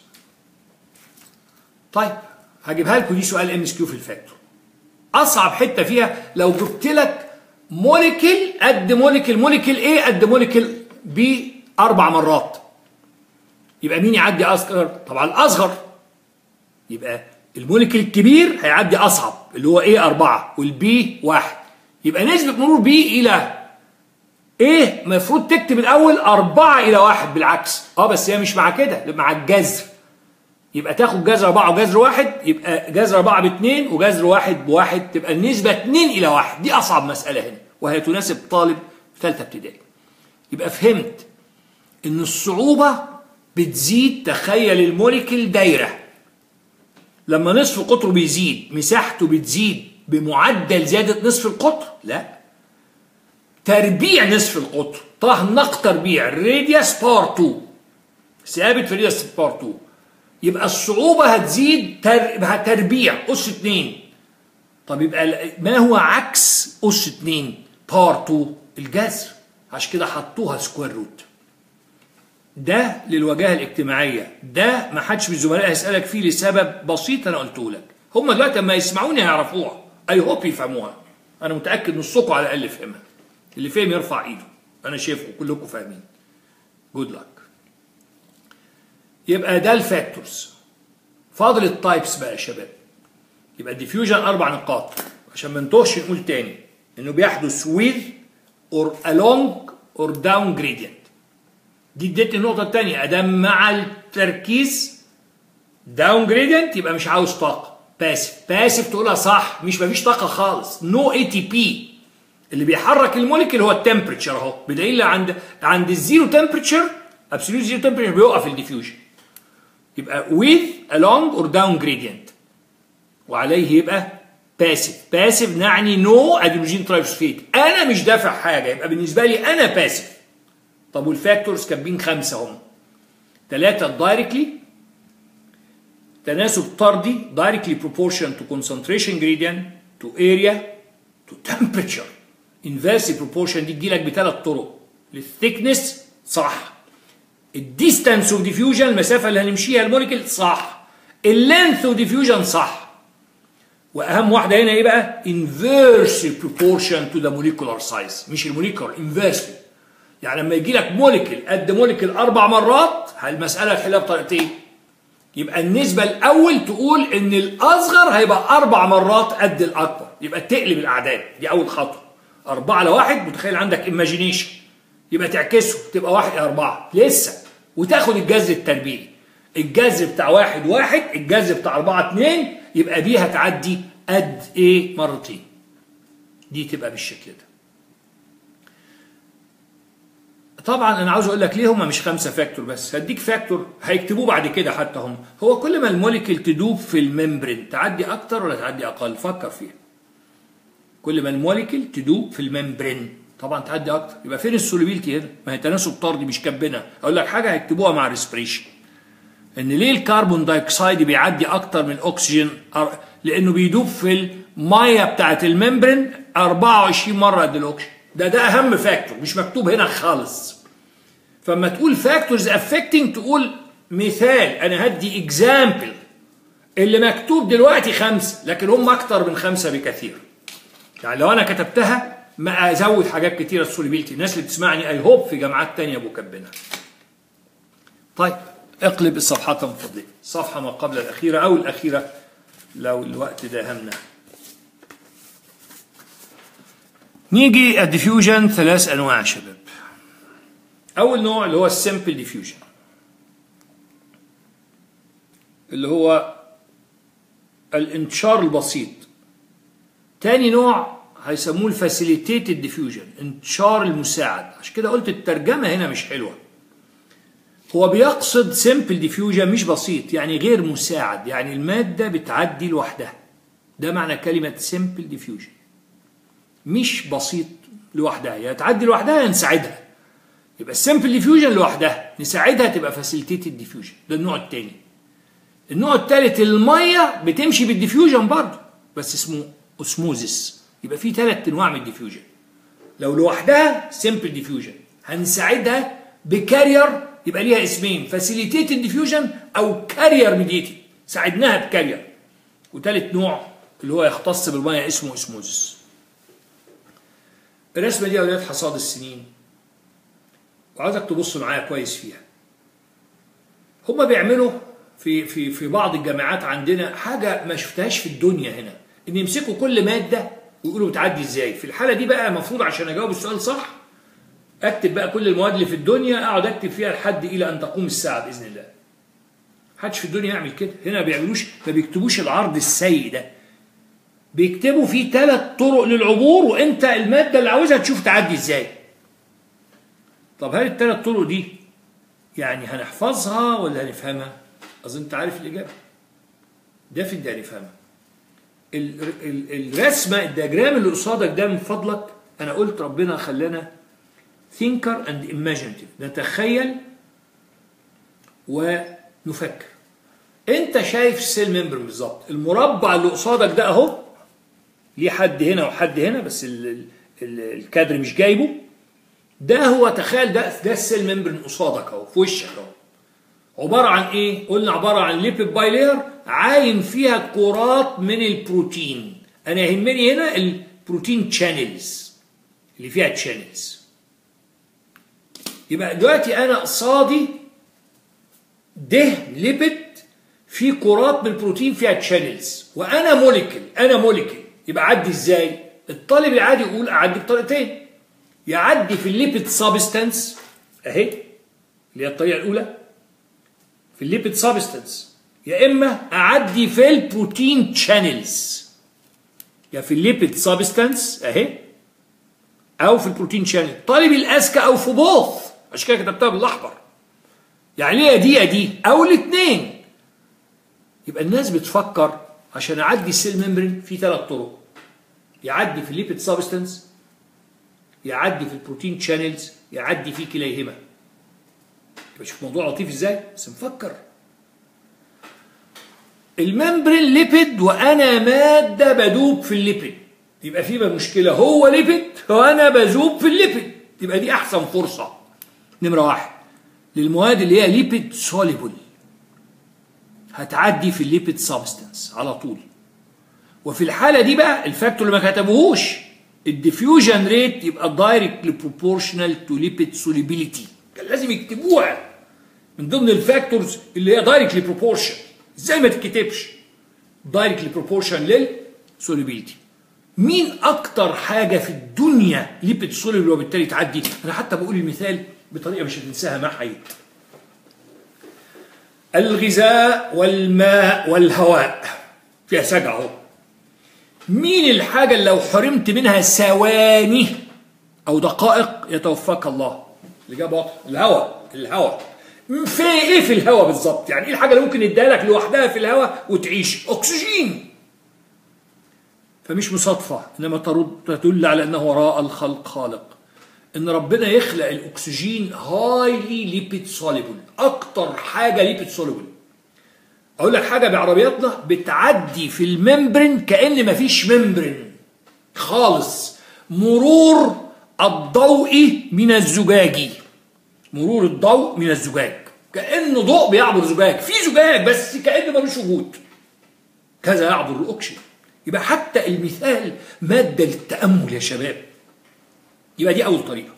طيب هجيبها لكم دي سؤال ام اس كيو في الفاكتور اصعب حته فيها لو جبت لك موليكيل قد موليكيل موليكيل ايه قد موليكيل بي اربع مرات يبقى مين يعدي اصغر طبعا الاصغر يبقى الموليكيل الكبير هيعدي اصعب اللي هو ايه أربعة والبي واحد يبقى نسبة مرور بي إلى ايه المفروض تكتب الأول أربعة إلى واحد بالعكس اه بس هي مش مع كده مع الجذر يبقى تاخد جذر أربعة وجذر واحد يبقى جذر أربعة باتنين وجذر واحد بواحد تبقى النسبة اتنين إلى واحد دي أصعب مسألة هنا وهي تناسب طالب في ثالثة ابتدائي يبقى فهمت إن الصعوبة بتزيد تخيل الموليكيل دايره لما نصف قطره بيزيد مساحته بتزيد بمعدل زيادة نصف القطر لا تربيع نصف القطر طه نق تربيع الراديوس بار 2 ثابت في الراديوس بار 2 يبقى الصعوبة هتزيد تر... تربيع أس 2 طب يبقى ما هو عكس أس 2 بار 2 الجذر عشان كده حطوها سكوير روت ده للوجاهه الاجتماعيه ده ما حدش من الزملاء هيسالك فيه لسبب بسيط انا قلته لك هم دلوقتي لما يسمعوني هيعرفوها اي هوب يفهموها انا متاكد نصكم على الاقل فهمها اللي فهم يرفع ايده انا شايفكم كلكم فاهمين جود لك يبقى ده الفاكتورز فاضل التايبس بقى يا شباب يبقى الديفيوجن اربع نقاط عشان ما نتوهش نقول تاني انه بيحدث with or along or down gradient دي ادتني النقطة الثانية ادام مع التركيز داون جريدينت يبقى مش عاوز طاقة باسف باسف تقولها صح مش مفيش طاقة خالص نو اي تي بي اللي بيحرك الموليكيول هو التمبريتشر اهو بدليل عند عند الزيرو تمبريتشر ابسوليوت زيرو تمبريتشر بيوقف الديفيوجن يبقى with along or down gradient وعليه يبقى باسف باسف نعني نو ادينوجين ترايفوسفيت انا مش دافع حاجه يبقى بالنسبه لي انا باسف طب والفاكتورز كاتبين خمسه هم ثلاثه دايركتلي تناسب طردي directly proportion to concentration gradient to area to temperature inversely proportion دي تجيلك بثلاث طرق للثيكنس صح الديستانس اوف ديفيوجن المسافه اللي هنمشيها الموليكيول صح اللينث اوف ديفيوجن صح واهم واحده هنا ايه بقى inversely proportion to the molecular size مش الموليكولر inversely يعني لما يجي لك موليكيول قد موليكيول اربع مرات المساله تحلها بطريقتين يبقى النسبة الأول تقول إن الأصغر هيبقى أربع مرات قد الأكبر يبقى تقلب الأعداد دي أول خطوة أربعة لواحد متخيل عندك إيماجينيشن يبقى تعكسه تبقى واحد إلى أربعة لسه وتاخد الجذر التربيعي الجذر بتاع واحد واحد الجذر بتاع أربعة اتنين يبقى دي هتعدي قد إيه مرتين دي تبقى بالشكل ده طبعا انا عاوز اقول لك ليه هم مش خمسه فاكتور بس هديك فاكتور هيكتبوه بعد كده حتى هم هو كل ما الموليكيول تدوب في الممبرين تعدي اكتر ولا تعدي اقل فكر فيها كل ما الموليكيول تدوب في الممبرين طبعا تعدي اكتر يبقى فين السوليبيلتي هنا ما هي تناسب طردي مش كبنا اقول لك حاجه هيكتبوها مع الريسبريشن ان ليه الكربون دايوكسيد بيعدي اكتر من الاكسجين لانه بيدوب في الميه بتاعت الممبرين 24 مره قد الاكسجين ده ده اهم فاكتور مش مكتوب هنا خالص فما تقول فاكتورز افكتنج تقول مثال انا هدي اكزامبل اللي مكتوب دلوقتي خمسه لكن هم اكتر من خمسه بكثير يعني لو انا كتبتها ما ازود حاجات كتيره السوليبيلتي الناس اللي بتسمعني اي هوب في جامعات تانية مكبنه طيب اقلب الصفحات من فضلك الصفحه ما قبل الاخيره او الاخيره لو الوقت داهمنا نيجي الديفيوجن ثلاث انواع يا شباب اول نوع اللي هو السمبل ديفيوجن اللي هو الانتشار البسيط تاني نوع هيسموه الفاسيليتيتد ديفيوجن انتشار المساعد عشان كده قلت الترجمه هنا مش حلوه هو بيقصد سيمبل ديفيوجن مش بسيط يعني غير مساعد يعني الماده بتعدي لوحدها ده معنى كلمه سيمبل ديفيوجن مش بسيط لوحدها يا تعدي لوحدها يا نساعدها يبقى السيمبل ديفيوجن لوحدها نساعدها تبقى فاسيليتيتد ديفيوجن ده النوع الثاني النوع الثالث الميه بتمشي بالديفيوجن برضه بس اسمه اسموزس يبقى في ثلاث انواع من الديفيوجن لو لوحدها سيمبل ديفيوجن هنساعدها بكارير يبقى ليها اسمين فاسيليتيتد ديفيوجن او كارير ميديتد ساعدناها بكارير وثالث نوع اللي هو يختص بالميه اسمه اسموزس الرسمه دي يا اولاد حصاد السنين وعايزك تبص معايا كويس فيها هما بيعملوا في في في بعض الجامعات عندنا حاجه ما شفتهاش في الدنيا هنا ان يمسكوا كل ماده ويقولوا بتعدي ازاي في الحاله دي بقى المفروض عشان اجاوب السؤال صح اكتب بقى كل المواد اللي في الدنيا اقعد اكتب فيها لحد الى ان تقوم الساعه باذن الله محدش في الدنيا يعمل كده هنا ما بيعملوش ما بيكتبوش العرض السيء ده بيكتبوا فيه ثلاث طرق للعبور وانت الماده اللي عاوزها تشوف تعدي ازاي طب هل الثلاث طرق دي يعني هنحفظها ولا هنفهمها اظن انت عارف الاجابه ده في اللي هنفهمها ال- ال- الرسمه الدياجرام اللي قصادك ده من فضلك انا قلت ربنا خلانا thinker and imaginative نتخيل ونفكر انت شايف السيل ممبر بالظبط المربع اللي قصادك ده اهو ليه حد هنا وحد هنا بس ال ال ال الكادر مش جايبه ده هو تخيل ده ده السيل ممبر قصادك اهو في وشك اهو عباره عن ايه؟ قلنا عباره عن ليبيد بايلير عايم فيها كرات من البروتين انا يهمني هنا البروتين تشانلز اللي فيها تشانلز يبقى دلوقتي انا قصادي دهن ليبيد في كرات من البروتين فيها تشانلز وانا موليكل انا موليكل يبقى اعدي ازاي الطالب العادي يقول اعدي بطريقتين يعدي في الليبيد سابستانس اهي اللي هي الطريقه الاولى في الليبيد سابستانس يا اما اعدي في البروتين تشانلز يا في الليبيد سابستانس اهي او في البروتين شانل طالب الاذكى او في بوث عشان كده كتبتها بالاحمر يعني ليه دي يا دي او الاثنين يبقى الناس بتفكر عشان اعدي السيل ممبرين في ثلاث طرق يعدي في الليبيد سابستانس يعدي في البروتين شانلز يعدي في كليهما يبقى شوف موضوع لطيف ازاي بس نفكر الممبرين ليبيد وانا ماده بدوب في الليبيد يبقى في بقى مشكله هو ليبيد وانا بذوب في الليبيد يبقى دي احسن فرصه نمره واحد للمواد اللي هي ليبيد سوليبل هتعدي في الليبيد سابستنس على طول وفي الحاله دي بقى الفاكتور اللي ما كتبوهوش الديفيوجن ريت يبقى دايركتلي بروبورشنال تو ليبيد سوليبيليتي كان لازم يكتبوها من ضمن الفاكتورز اللي هي دايركتلي بروبورشن ازاي ما تتكتبش دايركتلي بروبورشن للسوليبيليتي مين اكتر حاجه في الدنيا ليبيد سوليبل وبالتالي تعدي انا حتى بقول المثال بطريقه مش هتنساها مع حي الغذاء والماء والهواء فيها سجع اهو مين الحاجه اللي لو حرمت منها ثواني او دقائق يتوفاك الله الاجابه واضحه الهواء الهواء في ايه في الهواء بالظبط يعني ايه الحاجه اللي ممكن اديها لك لوحدها في الهواء وتعيش اكسجين فمش مصادفة إنما ترد تدل على أنه وراء الخلق خالق إن ربنا يخلق الأكسجين هايلي ليبيد سوليبل أكتر حاجة ليبيد سوليبل أقول لك حاجة بعربياتنا بتعدي في الممبرين كأن مفيش ممبرين خالص مرور الضوء من الزجاج مرور الضوء من الزجاج كأنه ضوء بيعبر زجاج في زجاج بس كأنه ملوش وجود كذا يعبر الأكسجين يبقى حتى المثال مادة للتأمل يا شباب يبقى دي أول طريقة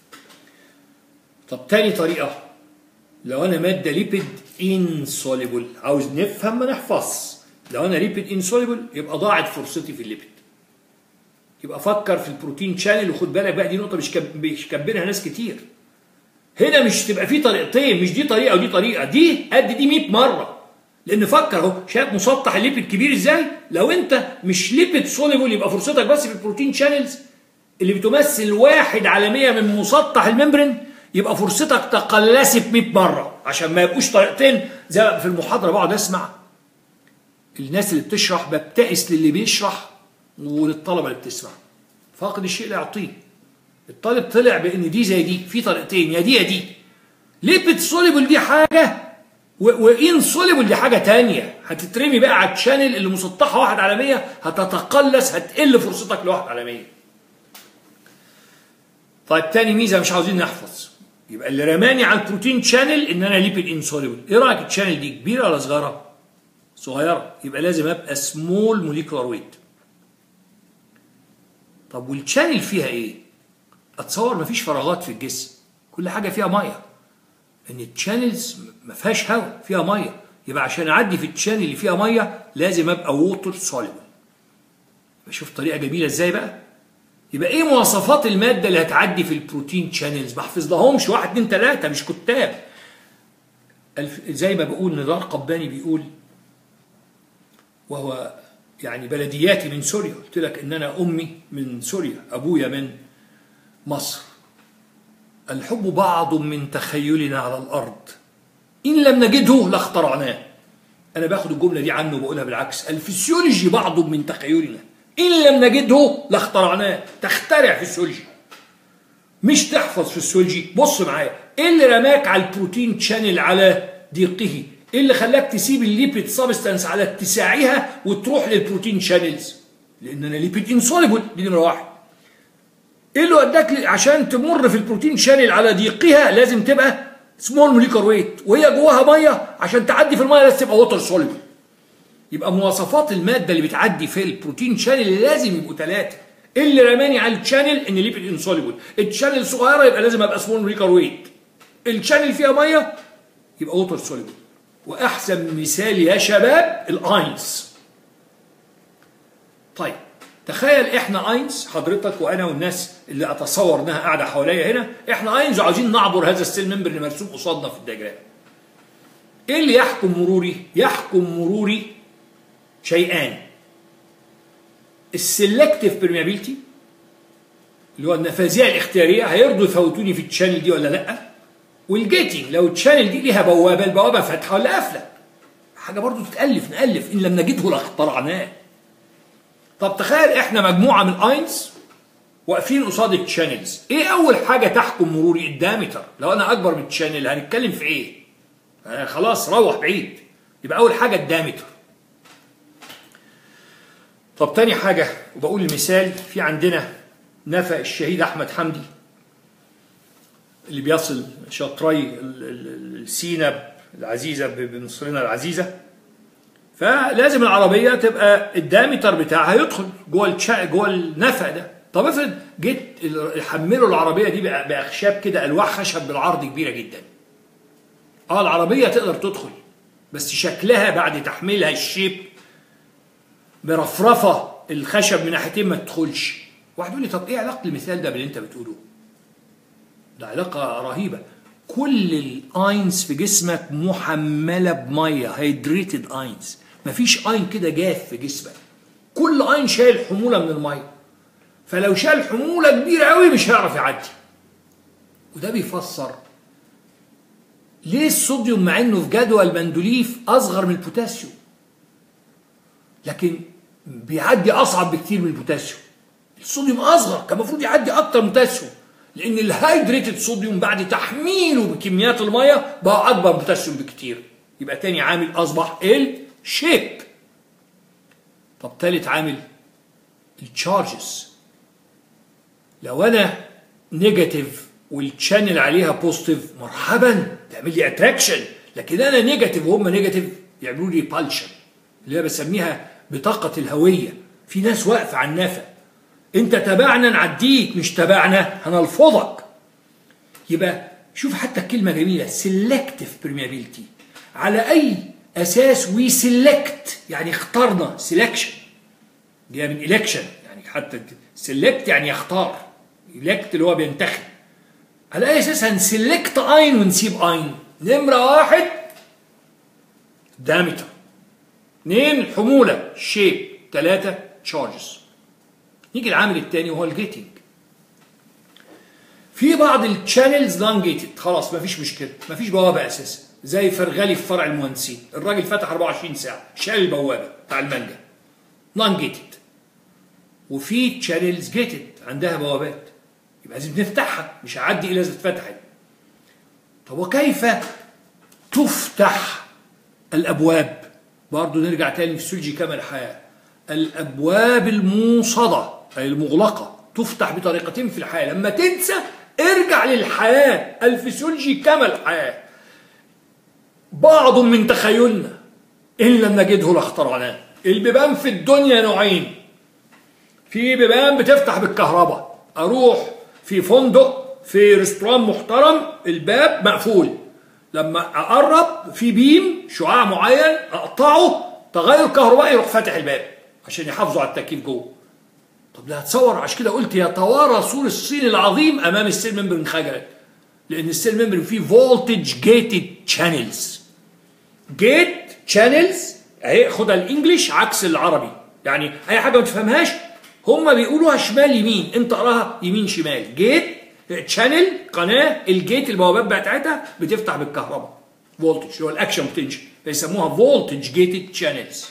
طب تاني طريقة لو أنا مادة ليبيد انسوليبل عاوز نفهم ما نحفظ لو أنا ليبيد انسوليبل يبقى ضاعت فرصتي في الليبيد يبقى فكر في البروتين شانل وخد بالك بقى دي نقطة مش كب... مش كبرها ناس كتير هنا مش تبقى في طريقتين مش دي طريقة ودي طريقة دي قد دي 100 مرة لان فكر اهو شايف مسطح الليبيد كبير ازاي لو انت مش ليبيد سوليبل يبقى فرصتك بس في البروتين شانلز اللي بتمثل واحد على 100 من مسطح الممبرين يبقى فرصتك تقلصت 100 مره عشان ما يبقوش طريقتين زي ما في المحاضره بقعد اسمع الناس اللي بتشرح ببتئس للي بيشرح وللطلبه اللي بتسمع فاقد الشيء لا يعطيه الطالب طلع بان دي زي دي في طريقتين يا دي يا دي ليبيد سوليبل دي حاجه وان سوليبل دي حاجه تانية هتترمي بقى على الشانل اللي مسطحها واحد على 100 هتتقلص هتقل فرصتك لواحد على 100 طيب تاني ميزه مش عاوزين نحفظ يبقى اللي رماني على البروتين شانل ان انا ليبيد انسوليبل ايه رايك الشانل دي كبيره ولا صغيره صغيره يبقى لازم ابقى سمول موليكولار ويت طب والشانل فيها ايه اتصور مفيش فراغات في الجسم كل حاجه فيها ميه ان التشانلز ما فيهاش هواء فيها ميه يبقى عشان اعدي في التشانل اللي فيها ميه لازم ابقى ووتر سوليبل شوف طريقه جميله ازاي بقى يبقى ايه مواصفات الماده اللي هتعدي في البروتين شانلز ما حفظناهمش واحد اتنين تلاته مش كتاب زي ما بقول نضال قباني بيقول وهو يعني بلدياتي من سوريا قلت لك ان انا امي من سوريا ابويا من مصر الحب بعض من تخيلنا على الارض ان لم نجده لاخترعناه انا باخد الجمله دي عنه وبقولها بالعكس الفسيولوجي بعض من تخيلنا ان لم نجده لاخترعناه تخترع فسيولوجي مش تحفظ فسيولوجي بص معايا ايه اللي رماك على البروتين شانل على ضيقه ايه اللي خلاك تسيب الليبيد سبستانس على اتساعها وتروح للبروتين شانلز لان انا ليبيد انسوليبل دي نمره واحد ايه اللي وداك عشان تمر في البروتين شانل على ضيقها لازم تبقى سمول موليكر ويت وهي جواها ميه عشان تعدي في الميه لازم تبقى ووتر سوليبل يبقى مواصفات الماده اللي بتعدي في البروتين شانل لازم يبقوا ثلاثه اللي رماني على الشانل ان ليبيد انسوليبل الشانل صغيره يبقى لازم ابقى سمول موليكر ويت الشانل فيها ميه يبقى ووتر سوليبل واحسن مثال يا شباب الاينز طيب تخيل احنا اينز حضرتك وانا والناس اللي اتصور انها قاعده حواليا هنا احنا اينز وعاوزين نعبر هذا السيل ممبر اللي مرسوم قصادنا في الدياجرام ايه اللي يحكم مروري يحكم مروري شيئان السلكتيف برميابيلتي اللي هو النفاذيه الاختياريه هيرضوا يفوتوني في التشانل دي ولا لا والجيتنج لو التشانل دي ليها بوابه البوابه فاتحه ولا قافله حاجه برضو تتالف نالف ان لم نجده لاخترعناه طب تخيل احنا مجموعه من الاينز واقفين قصاد التشانلز ايه اول حاجه تحكم مروري الدامتر لو انا اكبر من التشانل هنتكلم في ايه آه خلاص روح بعيد يبقى اول حاجه الدامتر طب تاني حاجه وبقول المثال في عندنا نفق الشهيد احمد حمدي اللي بيصل شطري السينا العزيزه بمصرنا العزيزه فلازم العربيه تبقى الدامتر بتاعها يدخل جوه الشا... جوه النفق ده طب افرض جيت حملوا العربيه دي باخشاب كده الواح خشب بالعرض كبيره جدا اه العربيه تقدر تدخل بس شكلها بعد تحميلها الشيب مرفرفه الخشب من ناحيتين ما تدخلش واحد يقول لي طب ايه علاقه المثال ده باللي انت بتقوله ده علاقه رهيبه كل الاينز في جسمك محمله بميه هيدريتد اينز مفيش اين كده جاف في جسمك كل اين شايل حموله من الميه فلو شال حموله كبيره قوي مش هيعرف يعدي وده بيفسر ليه الصوديوم مع انه في جدول مندوليف اصغر من البوتاسيوم لكن بيعدي اصعب بكتير من البوتاسيوم الصوديوم اصغر كان المفروض يعدي اكتر من البوتاسيوم لان الهيدريتد صوديوم بعد تحميله بكميات الميه بقى اكبر من البوتاسيوم بكتير يبقى تاني عامل اصبح الشيب طب تالت عامل التشارجز لو انا نيجاتيف والشانل عليها بوزيتيف مرحبا تعمل لي اتراكشن لكن انا نيجاتيف وهم نيجاتيف يعملوا لي بالشن اللي انا بسميها بطاقه الهويه في ناس واقفه على النفق انت تبعنا نعديك مش تبعنا هنلفظك يبقى شوف حتى الكلمه جميله سيلكتيف برميابيلتي على اي اساس وي سيلكت يعني اخترنا سيلكشن جايه من الكشن يعني حتى سيلكت يعني يختار الكت اللي هو بينتخب على اي اساس هنسلكت اين ونسيب اين نمره واحد دامتر اثنين حموله شيب ثلاثه تشارجز نيجي العامل الثاني وهو الجيتنج في بعض التشانلز نون جيتد خلاص مفيش مشكله مفيش بوابه اساسا زي فرغلي في فرع المهندسين الراجل فتح 24 ساعه شال البوابه بتاع المانجا نون جيتد وفي تشانلز جيتد عندها بوابات يبقى لازم نفتحها مش هعدي الا اذا اتفتحت طب وكيف تفتح الابواب برضه نرجع تاني لفسيولوجي كما الحياه الابواب الموصده اي المغلقه تفتح بطريقتين في الحياه لما تنسى ارجع للحياه الفسيولوجي كما الحياه بعض من تخيلنا ان لم نجده لاخترعناه البيبان في الدنيا نوعين في بيبان بتفتح بالكهرباء اروح في فندق في ريستوران محترم الباب مقفول لما اقرب في بيم شعاع معين اقطعه تغير كهربائي يروح فاتح الباب عشان يحافظوا على التكييف جوه طب لا هتصور عشان كده قلت يتوارى سور الصين العظيم امام السيل ممبرين خجلت لان السيل ممبرين فيه فولتج جيتد شانلز جيت شانلز اهي خدها الانجليش عكس العربي يعني اي حاجه ما تفهمهاش هم بيقولوها شمال يمين انت اقراها يمين شمال جيت شانل قناه الجيت البوابات بتاعتها بتفتح بالكهرباء فولتج اللي هو الاكشن بوتنشال فيسموها فولتج جيتد شانلز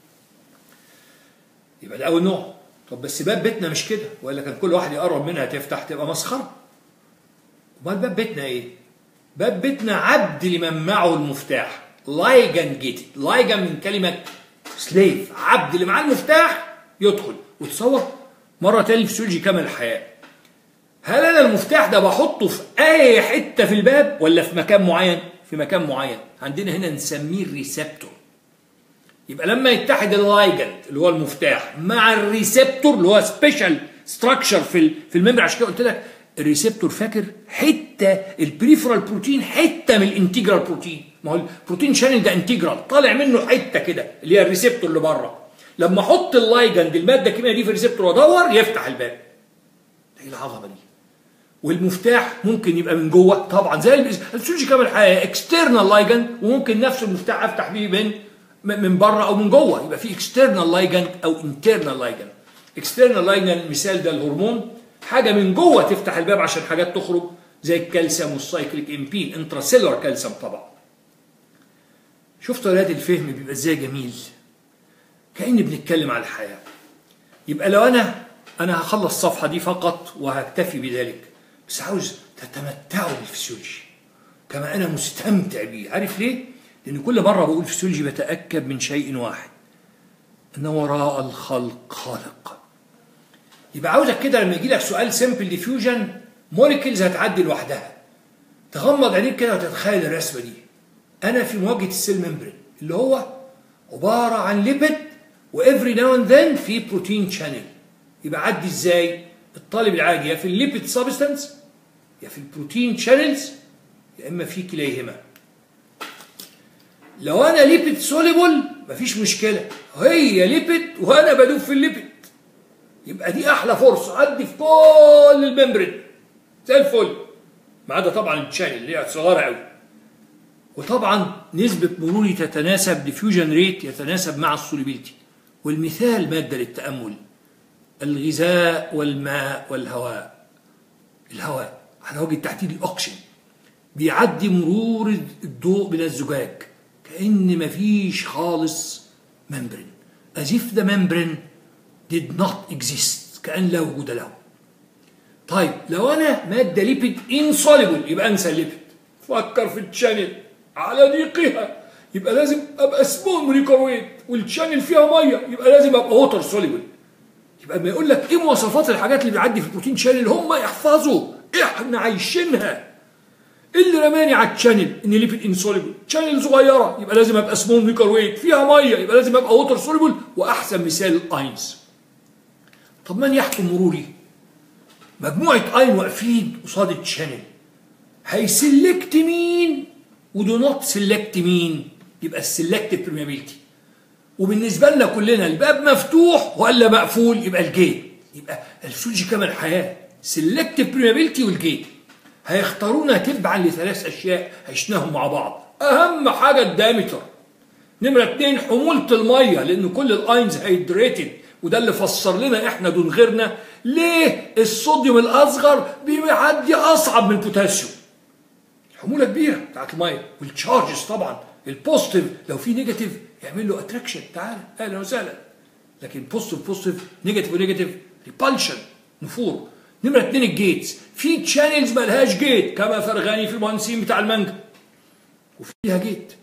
يبقى ده اول نوع طب بس باب بيتنا مش كده والا كان كل واحد يقرب منها تفتح تبقى مسخره امال باب بيتنا ايه باب بيتنا عبد لمن معه المفتاح لايجن جيتد لايجن من كلمه سليف عبد اللي معاه المفتاح يدخل وتصور مره تاني في سيولوجي كامل الحياه هل انا المفتاح ده بحطه في اي حته في الباب ولا في مكان معين في مكان معين عندنا هنا نسميه الريسبتور يبقى لما يتحد اللايجند اللي هو المفتاح مع الريسبتور اللي هو سبيشال ستراكشر في في الممبر عشان كده قلت لك الريسبتور فاكر حته البريفرال بروتين حته من الانتجرال بروتين ما هو البروتين شانل ده انتجرال طالع منه حته كده اللي هي الريسبتور اللي بره لما احط اللايجند الماده الكيميائيه دي في الريسبتور وادور يفتح الباب ايه العظمه دي والمفتاح ممكن يبقى من جوه طبعا زي السوشي كامل الحياه اكسترنال لايجند وممكن نفس المفتاح افتح بيه من من بره او من جوه يبقى في اكسترنال لايجند او انترنال لايجند اكسترنال لايجند المثال ده الهرمون حاجه من جوه تفتح الباب عشان حاجات تخرج زي الكالسيوم والسايكليك امبين انتراسيلر كالسيوم طبعا شفت اولاد الفهم بيبقى ازاي جميل كاني بنتكلم على الحياه يبقى لو انا انا هخلص الصفحه دي فقط وهكتفي بذلك بس عاوز تتمتعوا بالفسيولوجي كما انا مستمتع بيه عارف ليه لان كل مره بقول فسيولوجي بتاكد من شيء واحد ان وراء الخلق خالق يبقى عاوزك كده لما يجي لك سؤال سمبل ديفيوجن موليكيولز هتعدي لوحدها تغمض عينيك كده وتتخيل الرسمه دي انا في مواجهه السيل ممبرين اللي هو عباره عن ليبيد وافري ناو اند ذن في بروتين شانل يبقى عدي ازاي الطالب العادي يا في الليبيد سبستانس يا في البروتين شانلز يا اما في كليهما لو انا ليبيد سوليبل مفيش مشكله هي ليبيد وانا بدوب في الليبيد يبقى دي احلى فرصه عدي في كل الممبرين زي الفل ما عدا طبعا الشانل اللي هي صغيره قوي وطبعا نسبة مروري تتناسب ديفيوجن ريت يتناسب مع السوليبيلتي والمثال مادة للتأمل الغذاء والماء والهواء الهواء على وجه التحديد الأكسجين بيعدي مرور الضوء من الزجاج كأن مفيش خالص ممبرين as if the membrane did not exist كأن لا وجود له طيب لو أنا مادة ليبيد insoluble يبقى أنسى الليبيد فكر في التشانل على ضيقها يبقى لازم ابقى سمول موليكولويد والتشانل فيها ميه يبقى لازم ابقى ووتر سوليبل يبقى ما يقول لك ايه مواصفات الحاجات اللي بيعدي في البروتين شانل هم يحفظوا احنا عايشينها اللي رماني على التشانل ان ليبيد انسوليبل تشانل صغيره يبقى لازم ابقى سمول موليكولويد فيها ميه يبقى لازم ابقى ووتر سوليبل واحسن مثال الاينز طب من يحكم مروري مجموعه اين واقفين قصاد التشانل هيسلكت مين ودو نوت سيلكت مين يبقى السلكتيف برميابيلتي وبالنسبه لنا كلنا الباب مفتوح ولا مقفول يبقى الجيت يبقى الفسيولوجي كما الحياه سيلكتيف برميابيلتي والجيت هيختارونا تبعا لثلاث اشياء عشناهم مع بعض اهم حاجه الدايمتر نمرة اتنين حمولة المية لأن كل الأينز هيدريتد وده اللي فسر لنا احنا دون غيرنا ليه الصوديوم الأصغر بيعدي أصعب من البوتاسيوم حمولة كبيرة بتاعت المية والتشارجز طبعا البوزيتيف لو في نيجاتيف يعمل له اتراكشن تعال اهلا وسهلا لكن بوزيتيف بوزيتيف نيجاتيف ونيجاتيف ريبالشن نفور نمرة اتنين الجيتس في تشانلز مالهاش جيت كما فرغاني في المهندسين بتاع المانجا وفيها جيت